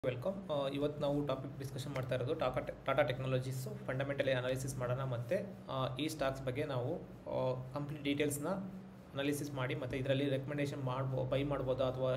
welcome ಇವತ್ತು ನಾವು topic discussion ಮಾಡ್ತಾ ಇರೋದು Tata Tata technologies fundamentally analysis ಮಾಡೋಣ ಮತ್ತು ಈ ಸ್ಟಾಕ್ಸ್ ಬಗ್ಗೆ ನಾವು ಕಂಪ್ಲೀಟ್ ಡೀಟೇಲ್ಸ್ನ ಅನಾಲಿಸಿಸ್ ಮಾಡಿ ಮತ್ತು ಇದರಲ್ಲಿ ರೆಕಮೆಂಡೇಷನ್ ಮಾಡ್ಬೋ ಬೈ ಮಾಡ್ಬೋದಾ ಅಥವಾ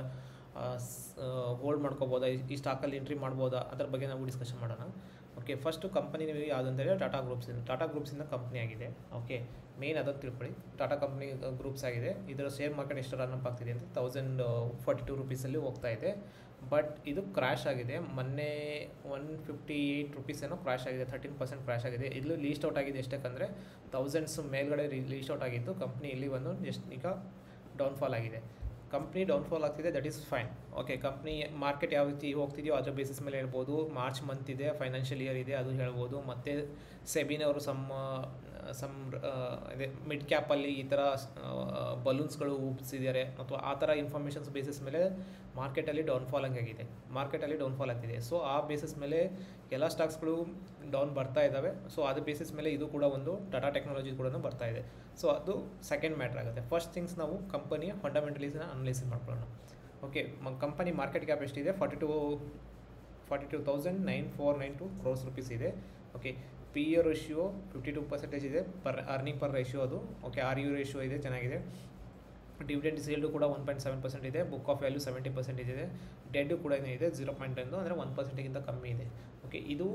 ಹೋಲ್ಡ್ ಮಾಡ್ಕೋಬೋದಾ ಈ- ಈ ಸ್ಟಾಕಲ್ಲಿ ಎಂಟ್ರಿ ಮಾಡ್ಬೋದಾ ಅದ್ರ ಬಗ್ಗೆ ನಾವು ಡಿಸ್ಕಷನ್ ಮಾಡೋಣ ಓಕೆ ಫಸ್ಟು ಕಂಪನಿ ಯಾವುದಂದರೆ ಟಾಟಾ ಗ್ರೂಪ್ಸಿಂದ ಟಾಟಾ ಗ್ರೂಪ್ಸಿಂದ ಕಂಪ್ನಿ ಆಗಿದೆ ಓಕೆ ಮೇನ್ ಅದನ್ನು ತಿಳ್ಕೊಳ್ಳಿ ಟಾಟಾ ಕಂಪ್ನಿ ಗ್ರೂಪ್ಸ್ ಆಗಿದೆ ಇದರ ಶೇರ್ ಮಾರ್ಕೆಟ್ ಎಷ್ಟು ರನ್ ಅಪ್ ಆಗ್ತಿದೆ ಅಂತ ತೌಸಂಡ್ ಫಾರ್ಟಿ ಟು ರುಪೀಸಲ್ಲಿ ಹೋಗ್ತಾ ಇದೆ ಬಟ್ ಇದು ಕ್ರ್ಯಾಶ್ ಆಗಿದೆ ಮೊನ್ನೆ ಒನ್ ಫಿಫ್ಟಿ ಏಯ್ಟ್ ರುಪೀಸ್ ಏನೋ ಕ್ರ್ಯಾಶ್ ಆಗಿದೆ ತರ್ಟೀನ್ ಪರ್ಸೆಂಟ್ ಕ್ರ್ಯಾಶ್ ಆಗಿದೆ ಇಲ್ಲೂ ಲೀಸ್ಟ್ ಔಟ್ ಆಗಿದೆ ಎಷ್ಟಕ್ಕಂದರೆ ತೌಸಂಡ್ಸ್ ಮೇಲ್ಗಡೆ ಲೀಸ್ಟ್ ಔಟ್ ಆಗಿದ್ದು ಕಂಪ್ನಿ ಇಲ್ಲಿ ಒಂದು ಎಷ್ಟು ಈಗ ಡೌನ್ಫಾಲ್ ಆಗಿದೆ ಕಂಪ್ನಿ ಡೌನ್ಫಾಲ್ ಆಗ್ತಿದೆ that is fine okay company market ಯಾವ ರೀತಿ ಹೋಗ್ತಿದೆಯೋ ಅದರ ಬೇಸಿಸ್ ಮೇಲೆ ಹೇಳ್ಬೋದು ಮಾರ್ಚ್ ಮಂತ್ ಇದೆ ಫೈನಾನ್ಷಿಯಲ್ ಇಯರ್ ಇದೆ ಅದು ಹೇಳ್ಬೋದು ಮತ್ತು ಸೆಬಿನವರು ಸಮ್ ಸಮ್ ಇದೆ ಮಿಡ್ ಕ್ಯಾಪಲ್ಲಿ ಈ ಥರ ಬಲೂನ್ಸ್ಗಳು ಉಪ್ಸಿದ್ದಾರೆ ಅಥವಾ ಆ ಥರ ಇನ್ಫಾರ್ಮೇಷನ್ಸ್ ಬೇಸಿಸ್ ಮೇಲೆ ಮಾರ್ಕೆಟಲ್ಲಿ ಡೌನ್ಫಾಲ್ ಆಗಿದೆ ಮಾರ್ಕೆಟಲ್ಲಿ ಡೌನ್ಫಾಲ್ ಆಗ್ತಿದೆ ಸೊ ಆ ಬೇಸಿಸ್ ಮೇಲೆ ಎಲ್ಲ ಸ್ಟಾಕ್ಸ್ಗಳು ಡೌನ್ ಬರ್ತಾ ಇದ್ದಾವೆ ಸೊ ಅದ್ರ ಬೇಸಿಸ್ ಮೇಲೆ ಇದು ಕೂಡ ಒಂದು ಟಾಟಾ ಟೆಕ್ನಾಲಜಿ ಕೂಡ ಬರ್ತಾ ಇದೆ ಸೊ ಅದು ಸೆಕೆಂಡ್ ಮ್ಯಾಟ್ರ್ ಆಗುತ್ತೆ ಫಸ್ಟ್ ಥಿಂಗ್ಸ್ ನಾವು ಕಂಪನಿಯ ಫಂಡಮೆಂಟಲೀಸ್ನ ಅನಲೈಸಿಸ್ ಮಾಡ್ಕೊಳ್ಳೋಣ ಓಕೆ ಕಂಪನಿ ಮಾರ್ಕೆಟ್ ಕ್ಯಾಪ್ ಎಷ್ಟಿದೆ forty two forty two thousand nine four nine two crores rupees ಇದೆ okay P U ratio fifty two percentage ಇದೆ ಪರ್ ಅರ್ನಿಂಗ್ ಪರ್ ರೇಷಿಯೋ ಅದು ಓಕೆ ಆರ್ ಯು ರೇಷಿಯೋ ಇದೆ ಚೆನ್ನಾಗಿದೆ ಡಿವಿಡೆಂಡ್ ಸೀಲ್ಡು ಕೂಡ one point seven percent ಇದೆ book of value seventy percentage ಇದೆ debt ಕೂಡ ಇದೆ ಜೀರೋ ಪಾಯಿಂಟ್ ಟೆನ್ ಅಂದರೆ ಒನ್ ಪರ್ಸೆಂಟಿಗಿಂತ ಕಮ್ಮಿ ಇದೆ ಓಕೆ ಇದು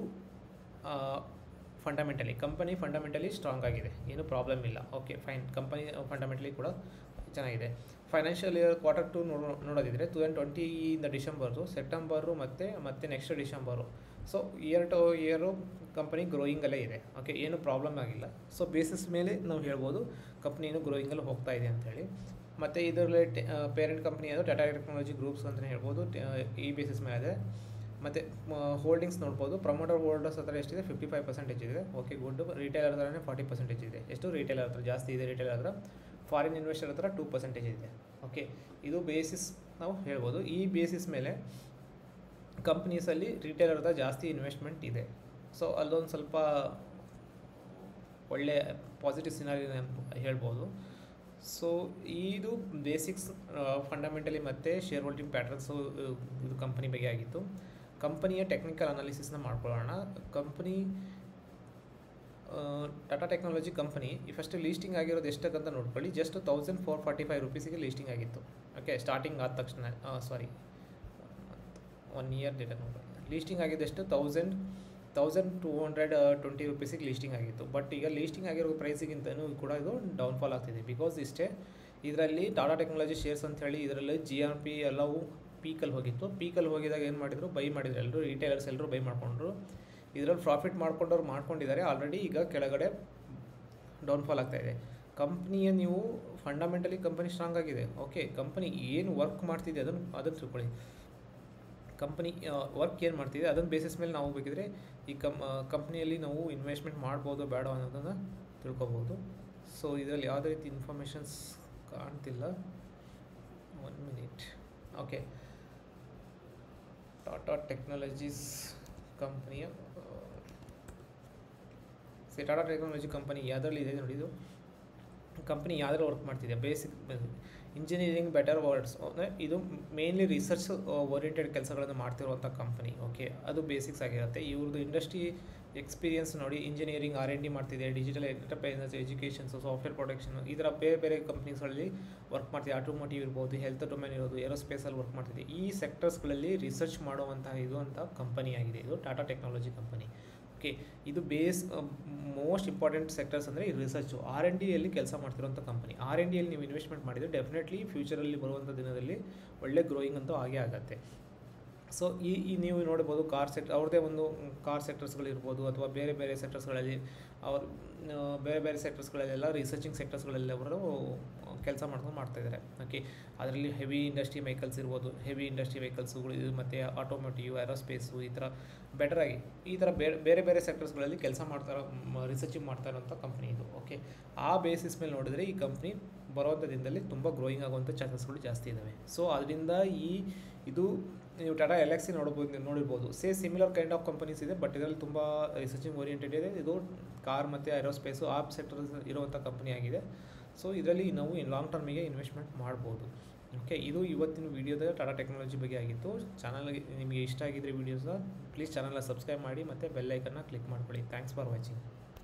ಫಂಡಮೆಂಟಲಿ ಕಂಪನಿ ಫಂಡಮೆಂಟಲಿ ಸ್ಟ್ರಾಂಗ್ ಆಗಿದೆ ಏನು ಪ್ರಾಬ್ಲಮ್ ಇಲ್ಲ ಓಕೆ ಫೈನ್ ಕಂಪನಿ ಫಂಡಮೆಂಟಲಿ ಕೂಡ ಚೆನ್ನಾಗಿದೆ ಫೈನಾನ್ಷಿಯಲ್ ಇಯರ್ ಕ್ವಾರ್ಟರ್ ಟು ನೋಡೋ ನೋಡೋದಿದ್ರೆ ಟು ತೌಸಂಡ್ ಟ್ವೆಂಟಿಯಿಂದ ಡಿಸೆಂಬರು ಸೆಪ್ಟೆಂಬರು ಮತ್ತು ಮತ್ತೆ next December so year to year company ಗ್ರೋಯಿಂಗಲ್ಲೇ ಇದೆ ಓಕೆ ಏನು ಪ್ರಾಬ್ಲಮ್ ಆಗಿಲ್ಲ ಸೊ ಬೇಸಿಸ್ ಮೇಲೆ ನಾವು ಹೇಳ್ಬೋದು ಕಂಪ್ನಿ ಏನು ಗ್ರೋಯಿಂಗಲ್ಲಿ ಹೋಗ್ತಾ ಇದೆ ಅಂತೇಳಿ ಮತ್ತು ಇದರಲ್ಲಿ ಪೇರೆಂಟ್ ಕಂಪ್ನಿ ಅದು ಟಾಟಾ ಟೆಕ್ನಾಲಜಿ ಗ್ರೂಪ್ಸ್ ಅಂತಲೇ ಹೇಳ್ಬೋದು ಟ- ಈ ಬೇಸಿಸ್ ಮೇಲೆ ಇದೆ ಮತ್ತು ಹೋಲ್ಡಿಂಗ್ಸ್ ನೋಡ್ಬೋದು ಪ್ರಮೋಟರ್ ಹೋಲ್ಡರ್ಸ್ ಹತ್ರ ಎಷ್ಟಿದೆ ಫಿಫ್ಟಿ ಫೈವ್ ಪರ್ಸೆಂಟೇಜ್ ಇದೆ ಓಕೆ ಗುಡ್ ರಿಟೇಲರ್ ಹತ್ರನೇ ಫಾರ್ಟಿ ಪರ್ಸೆಂಟೇಜ್ ಇದೆ ಎಷ್ಟು ರಿಟೇಲರ್ ಹತ್ರ ಜಾಸ್ತಿ ಇದೆ ರಿಟೇಲರ್ ಹತ್ರ ಫಾರಿನ್ ಇನ್ವೆಸ್ಟರ್ ಹತ್ರ ಟೂ ಪರ್ಸೆಂಟೇಜ್ ಇದೆ ಓಕೆ ಇದು ಬೇಸಿಸ್ ನಾವು ಹೇಳ್ಬೋದು ಈ ಬೇಸಿಸ್ ಮೇಲೆ ಕಂಪ್ನೀಸಲ್ಲಿ ರಿಟೇಲರ್ ಹತ್ರ ಜಾಸ್ತಿ ಇನ್ವೆಸ್ಟ್ಮೆಂಟ್ ಇದೆ ಸೊ ಅಲ್ಲೊಂದು ಸ್ವಲ್ಪ ಒಳ್ಳೆ ಪಾಸಿಟಿವ್ ಸಿನಾರಿ ಹೇಳ್ಬೋದು ಸೊ ಇದು ಬೇಸಿಕ್ಸ್ ಫಂಡಮೆಂಟಲಿ ಮತ್ತು ಶೇರ್ ಹೋಲ್ಡಿಂಗ್ ಪ್ಯಾಟ್ರನ್ಸು ಇದು ಕಂಪನಿ ಬಗ್ಗೆ ಆಗಿತ್ತು ಕಂಪನಿಯ ಟೆಕ್ನಿಕಲ್ ಅನಾಲಿಸಿಸ್ನ ಮಾಡ್ಕೊಳ್ಳೋಣ ಕಂಪನಿ ಟಾಟಾ ಟೆಕ್ನಾಲಜಿ ಕಂಪನಿ ಈ ಫಸ್ಟ್ ಲೀಸ್ಟಿಂಗ್ ಆಗಿರೋದು ಎಷ್ಟಕ್ಕಂತ ನೋಡ್ಕೊಳ್ಳಿ just thousand four forty five ರುಪೀಸಿಗೆ ಲೀಸ್ಟಿಂಗ್ ಆಗಿತ್ತು ಓಕೆ ಸ್ಟಾರ್ಟಿಂಗ್ ಆದ ತಕ್ಷಣ ಸಾರಿ ಒನ್ ಇಯರ್ ಡೇಟಾ ನೋಡ್ಕೊಳ್ಳಿ ಲೀಸ್ಟಿಂಗ್ ಆಗಿದ್ದೆಷ್ಟು thousand thousand two hundred twenty ರುಪೀಸಿಗೆ ಲೀಸ್ಟಿಂಗ್ ಆಗಿತ್ತು ಬಟ್ ಈಗ ಲೀಸ್ಟಿಂಗ್ ಆಗಿರೋ ಪ್ರೈಸಿಗಿಂತನೂ ಕೂಡ ಇದು ಡೌನ್ಫಾಲ್ ಆಗ್ತಿದೆ ಬಿಕಾಸ್ ಇಷ್ಟೇ ಇದರಲ್ಲಿ ಟಾಟಾ ಟೆಕ್ನಾಲಜಿ ಶೇರ್ಸ್ ಅಂತ ಹೇಳಿ ಇದರಲ್ಲಿ ಜಿ ಆರ್ ಪಿ ಎಲ್ಲವೂ ಪೀಕಲ್ಲಿ ಹೋಗಿತ್ತು ಪೀಕಲ್ಲಿ ಹೋಗಿದಾಗ ಏನು ಮಾಡಿದರು ಬೈ ಮಾಡಿದ್ರು ಎಲ್ಲರೂ ರಿಟೇಲರ್ಸ್ ಎಲ್ಲರೂ ಬೈ ಮಾಡಿಕೊಂಡ್ರು ಇದರಲ್ಲಿ ಪ್ರಾಫಿಟ್ ಮಾಡ್ಕೊಂಡವ್ರು ಮಾಡ್ಕೊಂಡಿದ್ದಾರೆ ಆಲ್ರೆಡಿ ಈಗ ಕೆಳಗಡೆ ಡೌನ್ಫಾಲ್ ಆಗ್ತಾ ಇದೆ ಕಂಪ್ನಿಯ ನೀವು ಫಂಡಮೆಂಟಲಿ ಕಂಪನಿ ಸ್ಟ್ರಾಂಗ್ ಆಗಿದೆ ಓಕೆ ಕಂಪನಿ ಏನು ವರ್ಕ್ ಮಾಡ್ತಿದೆ ಅದನ್ನು ಅದನ್ನು ತಿಳ್ಕೊಳ್ಳಿ ಕಂಪನಿ ವರ್ಕ್ ಏನು ಮಾಡ್ತಿದೆ ಅದನ್ನ ಬೇಸಿಸ್ ಮೇಲೆ ನಾವು ಬೇಕಿದ್ರೆ ಈ ಕಮ್ ಕಂಪ್ನಿಯಲ್ಲಿ ನಾವು ಇನ್ವೆಸ್ಟ್ಮೆಂಟ್ ಮಾಡ್ಬೋದು ಬೇಡ ಅನ್ನೋದನ್ನು ತಿಳ್ಕೊಬೋದು ಸೊ ಇದರಲ್ಲಿ ಯಾವುದೇ ರೀತಿ ಇನ್ಫಾರ್ಮೇಷನ್ಸ್ ಕಾಣ್ತಿಲ್ಲ one minute okay Tata technologies ಕಂಪ್ನಿಯ ಸಿ ಟಾಟಾ ಟೆಕ್ನಾಲಜಿ ಕಂಪನಿ ಯಾವುದ್ರಲ್ಲಿ ಇದೆ ನೋಡಿ ಇದು ಕಂಪ್ನಿ ಯಾವ್ದ್ರಲ್ಲಿ ವರ್ಕ್ ಮಾಡ್ತಿದೆ ಬೇಸಿಕ್ ಇಂಜಿನಿಯರಿಂಗ್ ಬೆಟರ್ ವರ್ಡ್ಸ್ ಅಂದರೆ ಇದು ಮೇನ್ಲಿ ರಿಸರ್ಚ್ ಓರಿಯೆಂಟೆಡ್ ಕೆಲಸಗಳನ್ನು ಮಾಡ್ತಿರುವಂಥ ಕಂಪನಿ ಓಕೆ ಅದು ಬೇಸಿಕ್ಸ್ ಆಗಿರುತ್ತೆ ಇವ್ರದ್ದು ಇಂಡಸ್ಟ್ರಿ ಎಕ್ಸ್ಪೀರಿಯನ್ಸ್ ನೋಡಿ ಇಂಜಿನಿಯರಿಂಗ್ ಆರ್ ಎನ್ ಡಿ ಮಾಡ್ತಿದೆ digital enterprises educations software production ಈ ಥರ ಬೇರೆ ಬೇರೆ ಕಂಪ್ನೀಸ್ಗಳಲ್ಲಿ ವರ್ಕ್ ಮಾಡ್ತಿದೆ ಆಟೋಮೋಟಿವ್ ಇರ್ಬೋದು ಹೆಲ್ತ್ ಡೊಮೇನ್ ಇರ್ಬೋದು ಏರೋಸ್ಪೇಸಲ್ಲಿ ವರ್ಕ್ ಮಾಡ್ತಿದೆ ಈ ಸೆಕ್ಟರ್ಸ್ಗಳಲ್ಲಿ ರಿಸರ್ಚ್ ಮಾಡುವಂತಹ ಇದು ಅಂತ ಕಂಪನಿ ಆಗಿದೆ ಇದು ಟಾಟಾ ಟೆಕ್ನಾಲಜಿ ಕಂಪನಿ ಓಕೆ ಇದು ಬೇಸ್ ಮೋಸ್ಟ್ ಇಂಪಾರ್ಟೆಂಟ್ ಸೆಕ್ಟರ್ಸ್ ಅಂದರೆ ಈ ರಿಸರ್ಚು ಆರ್ ಎನ್ ಡಿಯಲ್ಲಿ ಕೆಲಸ ಮಾಡ್ತಿರೋಂಥ ಕಂಪನಿ ಆರ್ ಎನ್ ಡಿಯಲ್ಲಿ ನೀವು ಇನ್ವೆಸ್ಟ್ಮೆಂಟ್ ಮಾಡಿದರೆ ಡೆಫಿನೆಟ್ಲಿ ಫ್ಯೂಚರಲ್ಲಿ ಬರುವಂಥ ದಿನದಲ್ಲಿ ಒಳ್ಳೆ ಗ್ರೋಯಿಂಗ್ ಅಂತೂ ಆಗೇ ಆಗುತ್ತೆ ಸೊ ಈ ಈ ನೀವು ನೋಡ್ಬೋದು ಕಾರ್ ಸೆಕ್ಟರ್ ಅವ್ರದ್ದೇ ಒಂದು ಕಾರ್ ಸೆಕ್ಟರ್ಸ್ಗಳಿರ್ಬೋದು ಅಥವಾ ಬೇರೆ ಬೇರೆ ಸೆಕ್ಟರ್ಸ್ಗಳಲ್ಲಿ ಅವರು ಬೇರೆ ಬೇರೆ ಸೆಕ್ಟರ್ಸ್ಗಳಲ್ಲೆಲ್ಲ ರಿಸರ್ಚಿಂಗ್ ಸೆಕ್ಟರ್ಸ್ಗಳಲ್ಲಿ ಅವರು ಕೆಲಸ ಮಾಡ್ಕೊಂಡು ಮಾಡ್ತಾಯಿದ್ದಾರೆ ಓಕೆ ಅದರಲ್ಲಿ ಹೆವಿ ಇಂಡಸ್ಟ್ರಿ ವೆಹಿಕಲ್ಸ್ ಇರ್ಬೋದು ಹೆವಿ ಇಂಡಸ್ಟ್ರಿ ವೆಹಿಕಲ್ಸ್ಗಳು ಇದು ಮತ್ತು ಆಟೋಮೋಟಿವ್ ಏರೋಸ್ಪೇಸು ಈ ಥರ ಬೆಟರಾಗಿ ಈ ಥರ ಬೇರೆ ಬೇರೆ ಬೇರೆ ಸೆಕ್ಟರ್ಸ್ಗಳಲ್ಲಿ ಕೆಲಸ ಮಾಡ್ತಾರೋ ರಿಸರ್ಚಿಂಗ್ ಮಾಡ್ತಾ ಇರೋಂಥ ಕಂಪ್ನಿ ಇದು ಓಕೆ ಆ ಬೇಸಿಸ್ ಮೇಲೆ ನೋಡಿದರೆ ಈ ಕಂಪ್ನಿ ಬರುವಂಥ ದಿನದಲ್ಲಿ ತುಂಬ ಗ್ರೋಯಿಂಗ್ ಆಗುವಂಥ ಚಾನ್ಸಸ್ಗಳು ಜಾಸ್ತಿ ಇದ್ದಾವೆ ಸೊ ಅದರಿಂದ ಈ ಇದು ನೀವು ಟಾಟಾ ಎಲೆಕ್ಸಿ ನೋಡ್ಬೋದು ನೋಡಿರ್ಬೋದು say similar kind of companies ಇದೆ ಬಟ್ ಇದರಲ್ಲಿ ತುಂಬ ರಿಸರ್ಚಿಂಗ್ ಓರಿಯೆಂಟೆಡ್ ಇದೆ ಇದು ಕಾರ್ ಮತ್ತು ಏರೋಸ್ಪೇಸು ಆ ಸೆಕ್ಟರ್ ಇರುವಂಥ ಕಂಪನಿ ಆಗಿದೆ ಸೊ ಇದರಲ್ಲಿ ನಾವು ಲಾಂಗ್ ಟರ್ಮಿಗೆ ಇನ್ವೆಸ್ಟ್ಮೆಂಟ್ ಮಾಡ್ಬೋದು ಓಕೆ ಇದು ಇವತ್ತಿನ ವಿಡಿಯೋದ ಟಾಟಾ ಟೆಕ್ನಾಲಜಿ ಬಗ್ಗೆ ಆಗಿತ್ತು ಚಾನಲ್ಗೆ ನಿಮಗೆ ಇಷ್ಟ ಆಗಿದ್ರೆ ವೀಡಿಯೋಸ ಪ್ಲೀಸ್ ಚಾನಲ್ನ ಸಬ್ಸ್ಕ್ರೈಬ್ ಮಾಡಿ ಮತ್ತು ಬೆಲ್ ಐಕನ್ನ ಕ್ಲಿಕ್ ಮಾಡ್ಕೊಳ್ಳಿ ಥ್ಯಾಂಕ್ಸ್ ಫಾರ್ ವಾಚಿಂಗ್